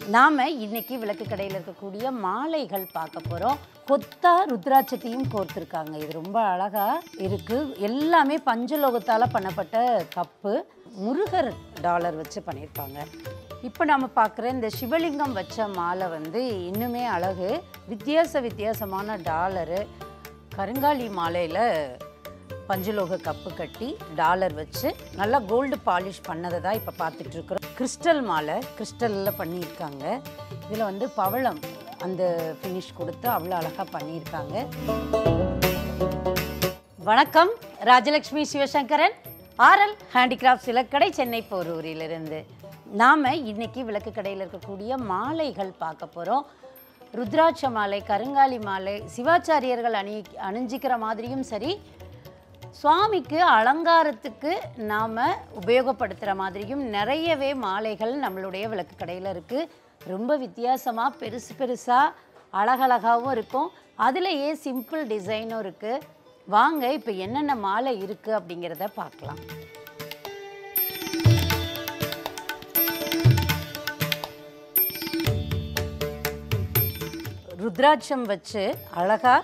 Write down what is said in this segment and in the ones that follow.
நாம் இன்னைக்கு விளக்கு கடையில் இருக்கக்கூடிய மாலைகள் பார்க்க போகிறோம் கொத்தா ருத்ராட்சத்தையும் கோர்த்துருக்காங்க இது ரொம்ப அழகாக இருக்குது எல்லாமே பஞ்சலோகத்தால் பண்ணப்பட்ட கப்பு முருகர் டாலர் வச்சு பண்ணியிருப்பாங்க இப்போ நம்ம பார்க்குற இந்த சிவலிங்கம் வச்ச மாலை வந்து இன்னுமே அழகு வித்தியாச வித்தியாசமான டாலரு கருங்காலி மாலையில் பஞ்சலோக கப்பு கட்டி டாலர் வச்சு நல்லா கோல்டு பாலிஷ் பண்ணதை தான் இப்போ பார்த்துட்டு இருக்கிறோம் கிறிஸ்டல் மாலை கிறிஸ்டலில் பண்ணியிருக்காங்க இதில் வந்து பவளம் அந்த ஃபினிஷ் கொடுத்து அவ்வளோ அழகாக பண்ணியிருக்காங்க வணக்கம் ராஜலக்ஷ்மி சிவசங்கரன் ஆர்எல் ஹேண்டிகிராஃப்ட்ஸ் இலக்கடை சென்னை போரூரிலிருந்து நாம் இன்னைக்கு விளக்கு கடையில் இருக்கக்கூடிய மாலைகள் பார்க்க போகிறோம் ருத்ராட்ச மாலை கருங்காலி மாலை சிவாச்சாரியர்கள் அணி அணிஞ்சிக்கிற மாதிரியும் சரி சுவாமிக்கு அலங்காரத்துக்கு நாம் உபயோகப்படுத்துகிற மாதிரியும் நிறையவே மாலைகள் நம்மளுடைய விளக்கு கடையில் இருக்குது ரொம்ப வித்தியாசமாக பெருசு பெருசாக அழகழகாகவும் இருக்கும் அதுலேயே சிம்பிள் டிசைனும் இருக்குது வாங்க இப்போ என்னென்ன மாலை இருக்குது அப்படிங்கிறத பார்க்கலாம் ருத்ராட்சம் வச்சு அழகாக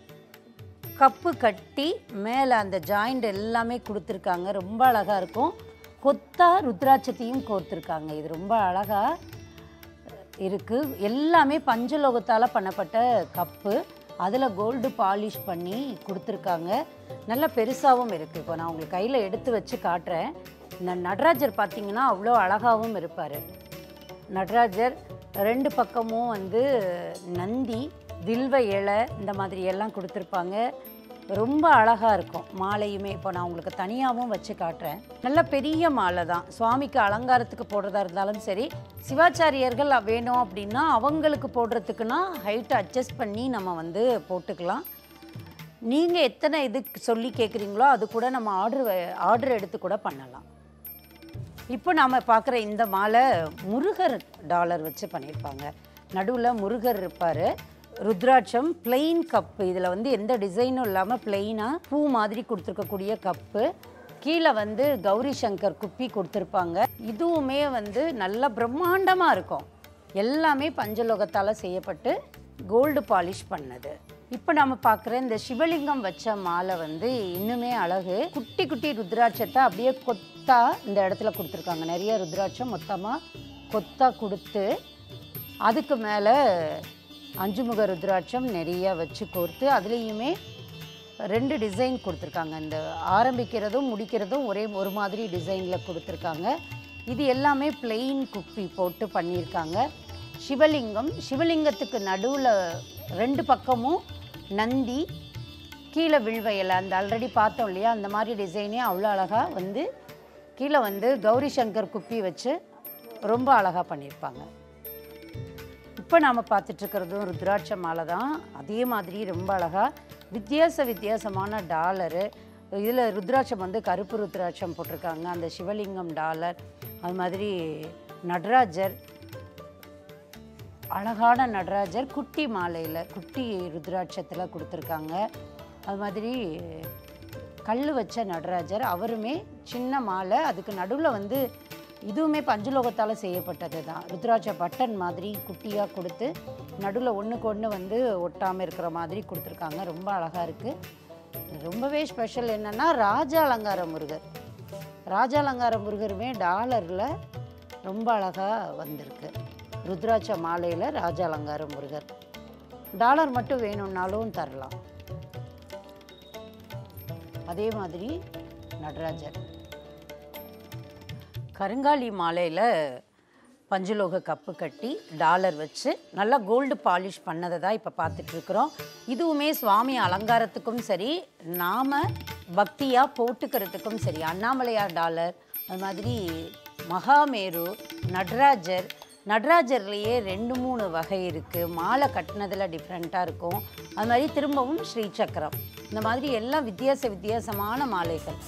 கப்பு கட்டி மேலே அந்த ஜாயிண்ட் எல்லாமே கொடுத்துருக்காங்க ரொம்ப அழகாக இருக்கும் கொத்தா ருத்ராட்சத்தையும் கோர்த்துருக்காங்க இது ரொம்ப அழகாக இருக்குது எல்லாமே பஞ்சலோகத்தால் பண்ணப்பட்ட கப்பு அதில் கோல்டு பாலிஷ் பண்ணி கொடுத்துருக்காங்க நல்ல பெருசாகவும் இருக்குது இப்போ நான் உங்களுக்கு கையில் எடுத்து வச்சு காட்டுறேன் இந்த நடராஜர் பார்த்தீங்கன்னா அவ்வளோ அழகாகவும் இருப்பார் நடராஜர் ரெண்டு பக்கமும் வந்து நந்தி வில்வ இலை இந்த மாதிரி எல்லாம் கொடுத்துருப்பாங்க ரொம்ப அழகாக இருக்கும் மாலையுமே இப்போ நான் உங்களுக்கு தனியாகவும் வச்சு காட்டுறேன் நல்ல பெரிய மாலை தான் சுவாமிக்கு அலங்காரத்துக்கு போடுறதா இருந்தாலும் சரி சிவாச்சாரியர்கள் வேணும் அப்படின்னா அவங்களுக்கு போடுறதுக்குன்னா ஹைட் அட்ஜஸ்ட் பண்ணி நம்ம வந்து போட்டுக்கலாம் நீங்கள் எத்தனை இதுக்கு சொல்லி கேட்குறீங்களோ அது கூட நம்ம ஆர்டர் ஆர்டர் எடுத்து கூட பண்ணலாம் இப்போ நாம் பார்க்குற இந்த மாலை முருகர் டாலர் வச்சு பண்ணியிருப்பாங்க நடுவில் முருகர் இருப்பார் ருத்ராட்சம் பிளெயின் கப்பு இதில் வந்து எந்த டிசைனும் இல்லாமல் பிளெயினாக பூ மாதிரி கொடுத்துருக்கக்கூடிய கப்பு கீழே வந்து கௌரி சங்கர் குப்பி கொடுத்துருப்பாங்க இதுவுமே வந்து நல்ல பிரம்மாண்டமாக இருக்கும் எல்லாமே பஞ்சலோகத்தால் செய்யப்பட்டு கோல்டு பாலிஷ் பண்ணது இப்போ நம்ம பார்க்குற இந்த சிவலிங்கம் வச்ச மாலை வந்து இன்னுமே அழகு குட்டி குட்டி ருத்ராட்சத்தை அப்படியே கொத்தா இந்த இடத்துல கொடுத்துருக்காங்க நிறைய ருத்ராட்சம் மொத்தமாக கொத்தா கொடுத்து அதுக்கு மேலே அஞ்சுமுக ருத்ராட்சம் நிறைய வச்சு கோர்த்து அதுலேயுமே ரெண்டு டிசைன் கொடுத்துருக்காங்க இந்த ஆரம்பிக்கிறதும் முடிக்கிறதும் ஒரே ஒரு மாதிரி டிசைனில் கொடுத்துருக்காங்க இது எல்லாமே பிளெயின் குப்பி போட்டு பண்ணியிருக்காங்க சிவலிங்கம் சிவலிங்கத்துக்கு நடுவில் ரெண்டு பக்கமும் நந்தி கீழே வில்வையில் அந்த ஆல்ரெடி பார்த்தோம் இல்லையா அந்த மாதிரி டிசைனே அவ்வளோ அழகாக வந்து கீழே வந்து கௌரி சங்கர் குப்பி வச்சு ரொம்ப அழகாக பண்ணியிருப்பாங்க இப்போ நாம் பார்த்துட்ருக்கிறதும் ருத்ராட்ச மாலை தான் அதே மாதிரி ரொம்ப அழகாக வித்தியாச வித்தியாசமான டாலரு இதில் ருத்ராட்சம் வந்து கருப்பு ருத்ராட்சம் போட்டிருக்காங்க அந்த சிவலிங்கம் டாலர் அது மாதிரி நடராஜர் அழகான நடராஜர் குட்டி மாலையில் குட்டி ருத்ராட்சத்தில் கொடுத்துருக்காங்க அது மாதிரி கல் வச்ச நடராஜர் அவருமே சின்ன மாலை அதுக்கு நடுவில் வந்து இதுவுமே பஞ்சலோகத்தால் செய்யப்பட்டது தான் ருத்ராட்ச பட்டன் மாதிரி குட்டியாக கொடுத்து நடுவில் ஒன்றுக்கு ஒன்று வந்து ஒட்டாமல் இருக்கிற மாதிரி கொடுத்துருக்காங்க ரொம்ப அழகாக இருக்குது ரொம்பவே ஸ்பெஷல் என்னென்னா ராஜ அலங்கார முருகர் ராஜ அலங்கார முருகருமே டாலரில் ரொம்ப அழகாக வந்திருக்கு ருத்ராட்ச மாலையில் ராஜ அலங்கார முருகர் டாலர் மட்டும் வேணும்னாலும் தரலாம் அதே மாதிரி நடராஜர் கருங்காலி மாலையில் பஞ்சலோக கப்பு கட்டி டாலர் வச்சு நல்லா கோல்டு பாலிஷ் பண்ணதை தான் இப்போ பார்த்துட்ருக்குறோம் இதுவுமே சுவாமி அலங்காரத்துக்கும் சரி நாம் பக்தியாக போட்டுக்கிறதுக்கும் சரி அண்ணாமலையார் டாலர் அது மாதிரி மகாமேரு நடராஜர் நடராஜர்லேயே ரெண்டு மூணு வகை இருக்குது மாலை கட்டினதில் டிஃப்ரெண்ட்டாக இருக்கும் அது மாதிரி திரும்பவும் ஸ்ரீ சக்கரம் இந்த மாதிரி எல்லாம் வித்தியாச வித்தியாசமான மாலைகள்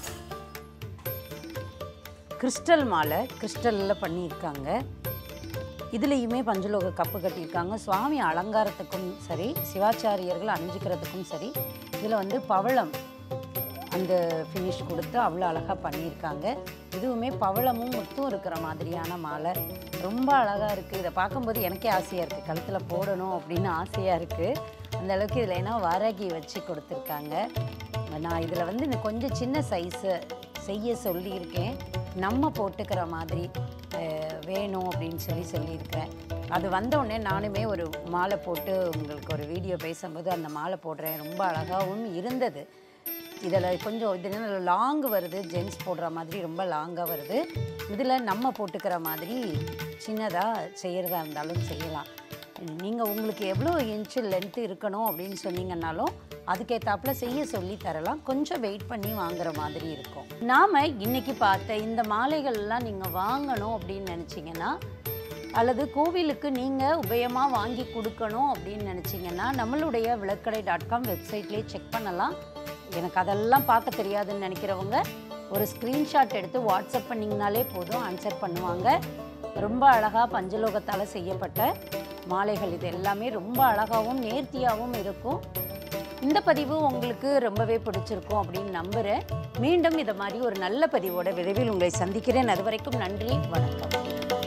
கிறிஸ்டல் மாலை கிறிஸ்டலில் பண்ணியிருக்காங்க இதுலேயுமே பஞ்சலோக கப்பு கட்டியிருக்காங்க சுவாமி அலங்காரத்துக்கும் சரி சிவாச்சாரியர்கள் அணிஞ்சிக்கிறதுக்கும் சரி இதில் வந்து பவளம் அந்த ஃபினிஷ் கொடுத்து அவ்வளோ அழகாக பண்ணியிருக்காங்க இதுவுமே பவளமும் முத்தும் இருக்கிற மாதிரியான மாலை ரொம்ப அழகாக இருக்குது இதை பார்க்கும்போது எனக்கே ஆசையாக இருக்குது கழுத்தில் போடணும் அப்படின்னு ஆசையாக இருக்குது அந்த அளவுக்கு இதில் என்ன வரகி வச்சு கொடுத்துருக்காங்க நான் இதில் வந்து இந்த கொஞ்சம் சின்ன சைஸு செய்ய சொல்லியிருக்கேன் நம்ம போட்டுக்கிற மாதிரி அஹ், வேணும் அப்படின்னு சொல்லி சொல்லியிருக்கிறேன் அது வந்த உடனே நானுமே ஒரு மாலை போட்டு உங்களுக்கு ஒரு வீடியோ பேசும்போது அந்த மாலை போடுறேன் ரொம்ப அழகாகவும் இருந்தது இதில் கொஞ்சம் இது லாங் வருது ஜென்ஸ் போடுற மாதிரி ரொம்ப லாங்காக வருது இதில் நம்ம போட்டுக்கிற மாதிரி சின்னதாக செய்கிறதா இருந்தாலும் செய்யலாம் நீங்கள் உங்களுக்கு எவ்வளோ இன்ச்சு லென்த்து இருக்கணும் அப்படின்னு சொன்னீங்கன்னாலும் அதுக்கேற்றாப்புல செய்ய சொல்லி தரலாம் கொஞ்சம் வெயிட் பண்ணி வாங்குற மாதிரி இருக்கும் நாம் இன்னைக்கு பார்த்த இந்த மாலைகள்லாம் நீங்கள் வாங்கணும் அப்படின்னு நினச்சிங்கன்னா அல்லது கோவிலுக்கு நீங்கள் உபயமாக வாங்கி கொடுக்கணும் அப்படின்னு நினச்சிங்கன்னா நம்மளுடைய விளக்கடை டாட் காம் வெப்சைட்லேயே செக் பண்ணலாம் எனக்கு அதெல்லாம் பார்க்க தெரியாதுன்னு நினைக்கிறவங்க ஒரு ஸ்க்ரீன்ஷாட் எடுத்து வாட்ஸ்அப் பண்ணிங்கனாலே போதும் ஆன்சர் பண்ணுவாங்க ரொம்ப அழகாக பஞ்சலோகத்தால் செய்யப்பட்ட மாலைகள் இது எல்லாமே ரொம்ப அழகாகவும் நேர்த்தியாகவும் இருக்கும் இந்த பதிவு உங்களுக்கு ரொம்பவே பிடிச்சிருக்கும் அப்படின்னு நம்புகிறேன் மீண்டும் இதை மாதிரி ஒரு நல்ல பதிவோட விரைவில் உங்களை சந்திக்கிறேன் அது வரைக்கும் நன்றி வணக்கம்